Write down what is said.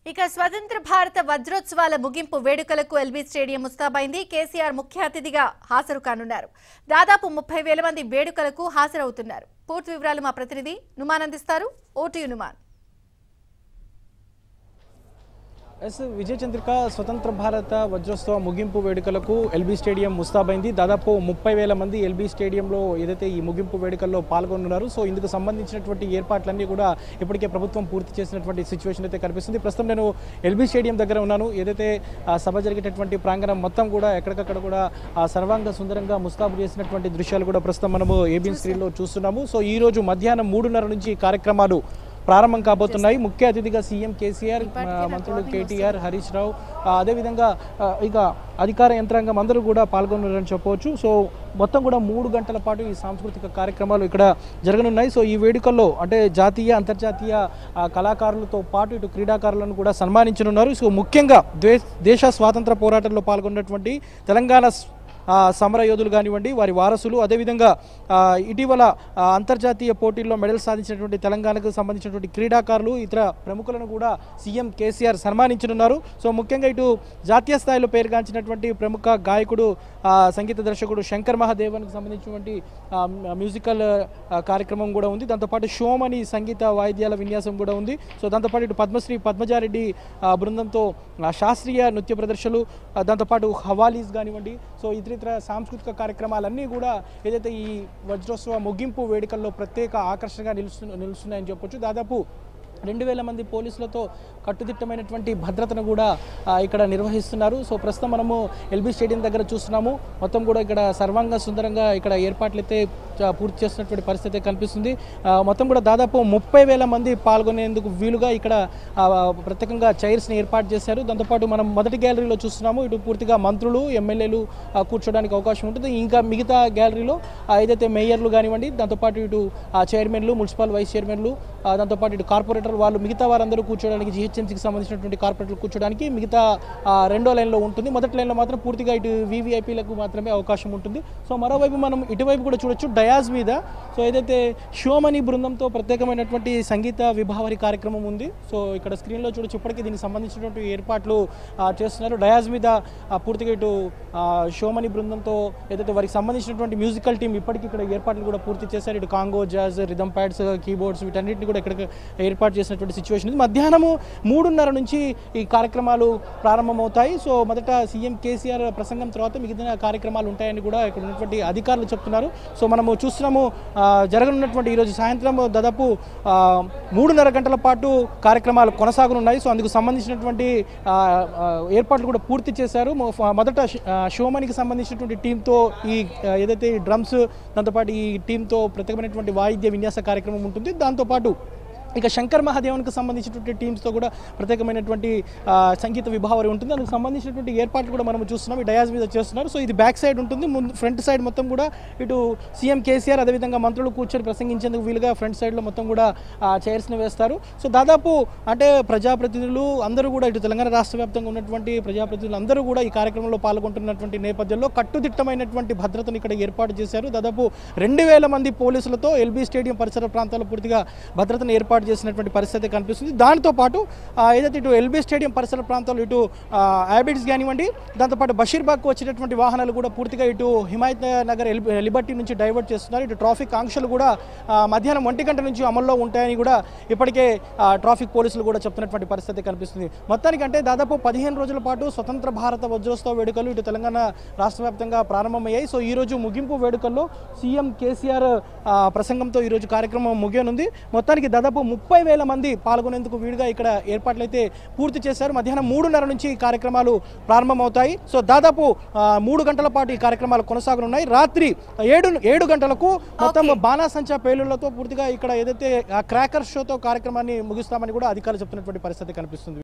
ఇక స్వతంత్ర భారత వజ్రోత్సవాల ముగింపు వేడుకలకు ఎల్బీ స్టేడియం ముస్తాబైంది కేసీఆర్ ముఖ్య అతిథిగా హాజరు కానున్నారు దాదాపు ముప్పై వేల మంది వేడుకలకు హాజరవుతున్నారు పూర్తి వివరాలు మా ప్రతినిధి నుమాన్ అందిస్తారు ఓటు నుమాన్ ఎస్ విజయ చంద్రిక స్వతంత్ర భారత వజ్రోత్సవ ముగింపు వేడుకలకు ఎల్బీ స్టేడియం ముస్తాబైంది దాదాపు ముప్పై వేల మంది ఎల్బీ స్టేడియంలో ఏదైతే ఈ ముగింపు వేడుకల్లో పాల్గొనున్నారు సో ఇందుకు సంబంధించినటువంటి ఏర్పాట్లన్నీ కూడా ఇప్పటికే ప్రభుత్వం పూర్తి చేసినటువంటి సిచ్యువేషన్ అయితే కనిపిస్తుంది ప్రస్తుతం నేను ఎల్బీ స్టేడియం దగ్గర ఉన్నాను ఏదైతే ఆ సభ జరిగేటటువంటి ప్రాంగణం మొత్తం కూడా ఎక్కడికక్కడ కూడా ఆ సర్వాంగ సుందరంగా ముస్తాబు చేసినటువంటి దృశ్యాలు కూడా ప్రస్తుతం మనము ఏబిఎన్ స్క్రీన్లో చూస్తున్నాము సో ఈ రోజు మధ్యాహ్నం మూడున్నర నుంచి ఈ కార్యక్రమాలు ప్రారంభం కాబోతున్నాయి ముఖ్య అతిథిగా సీఎం కేసీఆర్ ఆ, మంత్రులు కేటీఆర్ హరీష్ రావు ఆ, అదేవిధంగా ఆ, ఇక అధికార యంత్రాంగం అందరూ కూడా పాల్గొన్నారని చెప్పవచ్చు సో మొత్తం కూడా మూడు గంటల పాటు ఈ సాంస్కృతిక కార్యక్రమాలు ఇక్కడ జరగనున్నాయి సో ఈ వేడుకల్లో అంటే జాతీయ అంతర్జాతీయ ఆ, కళాకారులతో పాటు ఇటు క్రీడాకారులను కూడా సన్మానించనున్నారు సో ముఖ్యంగా దే దేశ స్వాతంత్ర పోరాటంలో పాల్గొన్నటువంటి తెలంగాణ స్- ఆ, సమర యోధులు కానివ్వండి వారి వారసులు అదేవిధంగా ఆ, ఇటీవల ఆ, అంతర్జాతీయ పోటీల్లో మెడల్ సాధించినటువంటి తెలంగాణకు సంబంధించినటువంటి క్రీడాకారులు ఇతర ప్రముఖులను కూడా సీఎం కేసీఆర్ సన్మానించనున్నారు సో ముఖ్యంగా ఇటు జాతీయ స్థాయిలో పేరుగాంచినటువంటి ప్రముఖ గాయకుడు ఆ, సంగీత దర్శకుడు శంకర్ మహాదేవన్కి సంబంధించినటువంటి ఆ, మ్యూజికల్ ఆ, కార్యక్రమం కూడా ఉంది దాంతోపాటు షోమని సంగీత వాయిద్యాల విన్యాసం కూడా ఉంది సో దాంతోపాటు ఇటు పద్మశ్రీ పద్మజారెడ్డి ఆ, బృందంతో ఆ, శాస్త్రీయ నృత్య ప్రదర్శనలు ఆ, దాంతోపాటు హవాలీస్ కానివ్వండి సో ఇతర ఇతర సాంస్కృతిక కార్యక్రమాలన్నీ కూడా ఏదైతే ఈ వజ్రోత్సవ ముగింపు వేడుకల్లో ప్రత్యేక ఆకర్షణగా నిలుస్తు నిలుస్తున్నాయని చెప్పొచ్చు దాదాపు రెండు వేల మంది పోలీసులతో కట్టుదిట్టమైనటువంటి భద్రతను కూడా ఆ, ఇక్కడ నిర్వహిస్తున్నారు సో ప్రస్తుతం మనము ఎల్బీ స్టేడియం దగ్గర చూస్తున్నాము మొత్తం కూడా ఇక్కడ సర్వాంగ సుందరంగా ఇక్కడ ఏర్పాట్లు అయితే చ- పూర్తి చేస్తున్నటువంటి పరిస్థితి కనిపిస్తుంది ఆ, మొత్తం కూడా దాదాపు ముప్పై వేల మంది పాల్గొనేందుకు వీలుగా ఇక్కడ ఆ, ప్రత్యేకంగా చైర్స్ని ఏర్పాటు చేశారు దాంతోపాటు మనం మొదటి గ్యాలరీలో చూస్తున్నాము ఇటు పూర్తిగా మంత్రులు ఎమ్మెల్యేలు ఆ, కూర్చోడానికి అవకాశం ఉంటుంది ఇంకా మిగతా గ్యాలరీలో ఆ, ఏదైతే మేయర్లు కానివ్వండి దాంతోపాటు ఇటు ఆ, చైర్మన్లు మున్సిపల్ వైస్ చైర్మన్లు ఆ, దాంతోపాటు ఇటు కార్పొరేటర్ వాళ్ళు మిగతా వారందరూ కూర్చోడానికి జిహెచ్ఎంసీకి సంబంధించినటువంటి కార్పొరేటర్లు కూర్చోడానికి మిగతా ఆ, రెండో లైన్లో ఉంటుంది మొదటి లైన్లో మాత్రం పూర్తిగా ఇటు వీవీఐపీలకు మాత్రమే అవకాశం ఉంటుంది సో మరోవైపు మనం ఇటువైపు కూడా చూడొచ్చు డయాజ్ మీద సో ఏదైతే షోమని బృందంతో ప్రత్యేకమైనటువంటి సంగీత విభావరి కార్యక్రమం ఉంది సో ఇక్కడ స్క్రీన్లో చూడొచ్చు ఇప్పటికీ దీనికి సంబంధించినటువంటి ఏర్పాట్లు ఆ, చేస్తున్నారు డయాజ్ మీద ఆ, పూర్తిగా ఇటు ఆ, షోమని బృందంతో ఏదైతే వారికి సంబంధించినటువంటి మ్యూజికల్ టీం ఇప్పటికీ ఇక్కడ ఏర్పాట్లు కూడా పూర్తి చేశారు ఇటు conga jazz rhythm pads keyboards వీటన్నిటిని కూడా ఇక్కడ ఏర్పాటు చేసినటువంటి సిచ్యువేషన్ ఉంది మధ్యాహ్నము మూడున్నర నుంచి ఈ కార్యక్రమాలు ప్రారంభమవుతాయి సో మొదట సీఎం కేసీఆర్ ప్రసంగం తర్వాత మిగతా కార్యక్రమాలు ఉంటాయని కూడా ఇక్కడ ఉన్నటువంటి అధికారులు చెప్తున్నారు సో మనము చూస్తున్నాము ఆ, జరగనున్నటువంటి ఈరోజు సాయంత్రం దాదాపు ఆ, మూడున్నర గంటల పాటు కార్యక్రమాలు కొనసాగనున్నాయి సో అందుకు సంబంధించినటువంటి ఆ, ఆ, ఏర్పాట్లు కూడా పూర్తి చేశారు మొ- ఫ- మొదట ష- ఆ, షోమనికి సంబంధించినటువంటి టీంతో ఈ ఆ, ఏదైతే ఈ డ్రమ్స్ దాంతోపాటు ఈ టీంతో ప్రత్యేకమైనటువంటి వాయిద్య విన్యాస కార్యక్రమం ఉంటుంది దాంతోపాటు ఇక శంకర్ మహాదేవన్కి సంబంధించినటువంటి టీమ్స్తో కూడా ప్రత్యేకమైనటువంటి ఆ, సంగీత విభావరి ఉంటుంది దానికి సంబంధించినటువంటి ఏర్పాట్లు కూడా మనం చూస్తున్నాం ఈ డయాజ్ మీద చేస్తున్నారు సో ఇది బ్యాక్ సైడ్ ఉంటుంది ముందు ఫ్రంట్ సైడ్ మొత్తం కూడా ఇటు సీఎం కేసీఆర్ అదేవిధంగా మంత్రులు కూర్చొని ప్రసంగించేందుకు వీలుగా ఫ్రంట్ సైడ్లో మొత్తం కూడా ఆ, చైర్స్ని వేస్తారు సో దాదాపు అంటే ప్రజాప్రతినిధులు అందరూ కూడా ఇటు తెలంగాణ రాష్ట్ర వ్యాప్తంగా ఉన్నటువంటి ప్రజాప్రతినిధులు అందరూ కూడా ఈ కార్యక్రమంలో పాల్గొంటున్నటువంటి నేపథ్యంలో కట్టుదిట్టమైనటువంటి భద్రతను ఇక్కడ ఏర్పాటు చేశారు దాదాపు రెండు వేల మంది పోలీసులతో ఎల్బీ స్టేడియం పరిసర ప్రాంతాల్లో పూర్తిగా భద్రతను ఏర్పాటు చేసినటువంటి పరిస్థితి కనిపిస్తుంది దాంతోపాటు ఆ, ఏదైతే ఇటు ఎల్బీ స్టేడియం పరిసర ప్రాంతాల్లో ఇటు హ్యాబిట్స్ కానివ్వండి దాంతోపాటు బషీర్బాగ్కు వచ్చేటటువంటి వాహనాలు కూడా పూర్తిగా ఇటు హిమాయత్ నగర్ ఎల్- లిబర్టీ నుంచి డైవర్ట్ చేస్తున్నారు ఇటు ట్రాఫిక్ ఆంక్షలు కూడా ఆ, మధ్యాహ్నం ఒంటి గంట నుంచి అమల్లో ఉంటాయని కూడా ఇప్పటికే ఆ, ట్రాఫిక్ పోలీసులు కూడా చెప్తున్నటువంటి పరిస్థితి కనిపిస్తుంది మొత్తానికంటే దాదాపు పదిహేను రోజుల పాటు స్వతంత్ర భారత వజ్రోత్సవ వేడుకలు ఇటు తెలంగాణ రాష్ట్ర వ్యాప్తంగా ప్రారంభమయ్యాయి సో ఈ రోజు ముగింపు వేడుకల్లో సీఎం కేసీఆర్ ఆ, ప్రసంగంతో ఈరోజు కార్యక్రమం ముగియనుంది మొత్తానికి దాదాపు ముప్పై వేల మంది పాల్గొనేందుకు వీలుగా ఇక్కడ ఏర్పాట్లయితే పూర్తి చేశారు మధ్యాహ్నం మూడున్నర నుంచి ఈ కార్యక్రమాలు ప్రారంభమవుతాయి సో దాదాపు ఆ, మూడు గంటల పాటు ఈ కార్యక్రమాలు కొనసాగనున్నాయి రాత్రి ఏడు ఏడు గంటలకు మొత్తం బాణాసంచా పేలుళ్లతో పూర్తిగా ఇక్కడ ఏదైతే క్రాకర్ షోతో కార్యక్రమాన్ని ముగిస్తామని కూడా అధికారులు చెప్తున్నటువంటి పరిస్థితి కనిపిస్తుంది